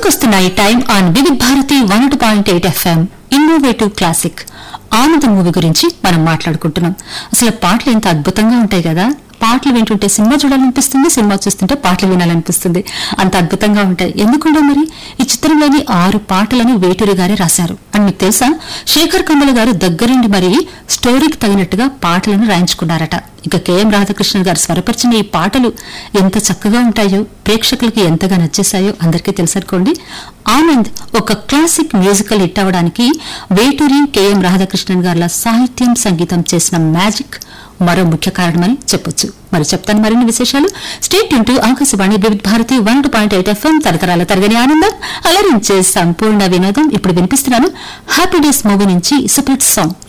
గుర్తుకొస్తున్నాయి time on Vividh Bharati one two point eight FM innovative classic Anandam movie గురించి మనం మాట్లాడుకుంటున్నాం అసలు పాటలు ఎంత అద్భుతంగా ఉంటాయి కదా పాటలు వింటుంటే సినిమా చూడాలనిపిస్తుంది సినిమా చూస్తుంటే పాటలు వినాలనిపిస్తుంది అంత అద్భుతంగా ఉంటాయి ఎందుకంటే మరి ఈ చిత్రంలోని ఆరు పాటలను వేటూరి గారే రాశారు అని మీకు తెలుసా శేఖర్ కమల గారు దగ్గరుండి మరి స్టోరీకి తగినట్టుగా పాటలను రాయించుకున్నారట ఇక కెఎం రాధాకృష్ణ గారు స్వరపరిచిన ఈ పాటలు ఎంత చక్కగా ఉంటాయో ప్రేక్షకులకి ఎంతగా నచ్చేశాయో అందరికీ తెలుసనుకోండి ఆనంద్ ఒక క్లాసిక్ మ్యూజికల్ హిట్ అవడానికి వేటూరి కెఎం రాధాకృష్ణన్ గారుల సాహిత్యం సంగీతం చేసిన మ్యాజిక్ మరో ముఖ్య కారణమని చెప్పొచ్చు మరి చెప్తాను మరిన్ని విశేషాలు state into Akashvani Vividh Bharati one two point eight FM తరతరాల తరగని ఆనందం అలరించే సంపూర్ణ వినోదం ఇప్పుడు వినిపిస్తున్నాను హ్యాపీ డేస్ మూవీ నుంచి సపరేట్ సాంగ్